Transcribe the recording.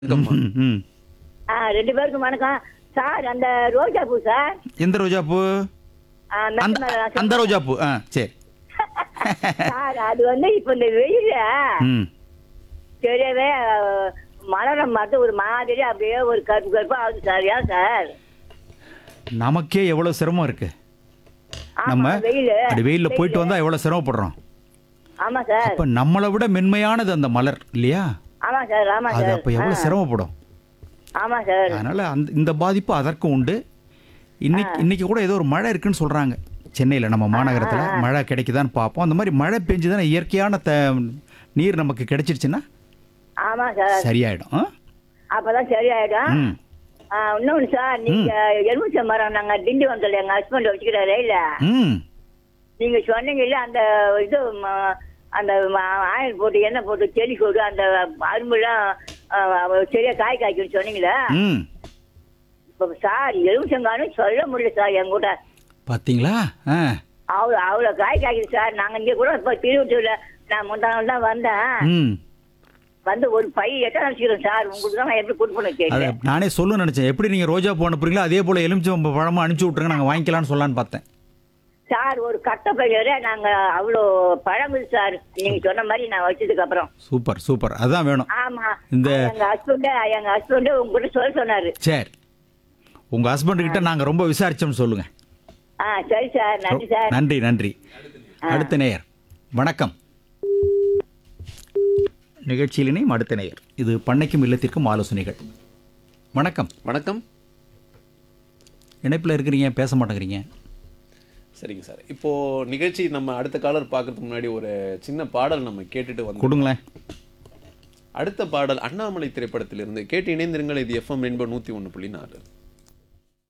வணக்கம்மா. ம், ம். ஆ ரெண்டு பேருக்கும் வணக்கம் சார் அந்த ரோஜா பூ சார் எந்த ரோஜாப்பூ ஆ, மெத்த அந்த மேல நான் அந்த ரோஜாப்பூ ஆ சரி சார் அது வந்து இப்ப இந்த வெயில ம் தெரியவே மலரம் பார்த்து ஒரு மாதிரி அப்படியே ஒரு கருப்பு கருப்பா ஆகுது சார் ஏன் சார் நமக்கே எவ்வளவு சிரமம் இருக்கு ஆமா, நம்ம வெயிலு. அப்படி வெயில்ல போயிட்டு வெயிலு. வந்தா எவ்வளவு சிரமப்படுறோம் ஆமா சார் அப்ப நம்மளை விட மென்மையானது அந்த மலர் இல்லையா ஆமா சார் ஆமா அது சார் அப்ப எவ்வளவு ஆ, சிரமப்படும் ஆமா சார் அதனால அந்த இந்த பாதிப்பு அதற்கும் உண்டு இன்னைக்கு இன்னைக்கு கூட ஏதோ ஒரு மழை இருக்குன்னு சொல்றாங்க சென்னையில நம்ம மாநகரத்துல மழை கிடைக்குதான்னு பார்ப்போம் அந்த மாதிரி மழை பெஞ்சுதானே இயற்கையான த நீர் நமக்கு கிடைச்சிருச்சுன்னா ஆமா சார் சரியாயிடும் ஆ? அப்பதான் சரியாயிடும் ம் ஆ, இன்னொன்னு சார் நீங்க எலுமிச்சை மரம் நாங்க திண்டிவனத்துல எங்க ஹஸ்பண்ட் வச்சுக்கிறாரு இல்ல ம் நீங்க சொன்னீங்கல்ல அந்த இது ம- அந்த ம- ஆயில் போட்டு எண்ணெய் போட்டு செடி போட்டு அந்த அரும்புலாம் அஹ், சரியா காய் காய்க்கும்னு சொன்னீங்களே ம் இப்ப சார் எலுமிச்சங்கானும் சொல்ல முடியல சார் என் கூட பாத்தீங்களா ஆ அவ்வளோ அவ்வளோ காய் காய்க்குது சார் நாங்க இங்க கூட இப்போ திருவட்டூர்ல நான் முந்தா நாள் தான் வந்தேன் ம் வந்து ஒரு பை எட்ட நினைச்சுக்கிறேன் சார் உங்களுக்கு தான் நான் எப்படி கொடுப்பணும் அதை கேட்குறேன் நானே சொல்லணும்னு நினைச்சேன் எப்படி நீங்க ரோஜா பூ அனுப்புறீங்களோ அதே போல எலுமிச்சம் பழமா அனுப்பிச்சு விட்டுருங்க நாங்க வாங்கிக்கலாம்னு சொல்லலான்னு பார்த்தேன் சார் ஒரு கட்டை பையரே நாங்க அவ்வளோ பழங்குது சார் நீங்க சொன்ன மாதிரி நான் வச்சதுக்கு அப்புறம் சூப்பர் சூப்பர் அதுதான் வேணும் ஆமா இந்த- எங்க ஹஸ்பண்ட் எங்க ஹஸ்பண்ட் உங்ககிட்ட சொல்ல சொன்னாரு சரி உங்க ஹஸ்பண்ட் கிட்ட நாங்க ரொம்ப விசாரிச்சோம்னு சொல்லுங்க ஆ சரி சார் நன்றி சார் நன்றி நன்றி அடுத்த நேயர் வணக்கம் நிகழ்ச்சியிலே அடுத்த நேயர் இது பண்ணைக்கும் இல்லத்திற்கும் ஆலோசனைகள் வணக்கம் வணக்கம் இணைப்பில் இருக்கிறீங்க பேச மாட்டேங்கிறீங்க சரிங்க சார் இப்போ நிகழ்ச்சி நம்ம அடுத்த காலர் பார்க்கறதுக்கு முன்னாடி ஒரு சின்ன பாடல் நம்ம கேட்டுட்டு வந்து கொடுங்களேன் அடுத்த பாடல் அண்ணாமலை திரைப்படத்திலிருந்து கேட்டு இணைந்திருங்கள் இது எஃப்எம் ரெயின்போ நூத்தி ஒன்று புள்ளி நாலு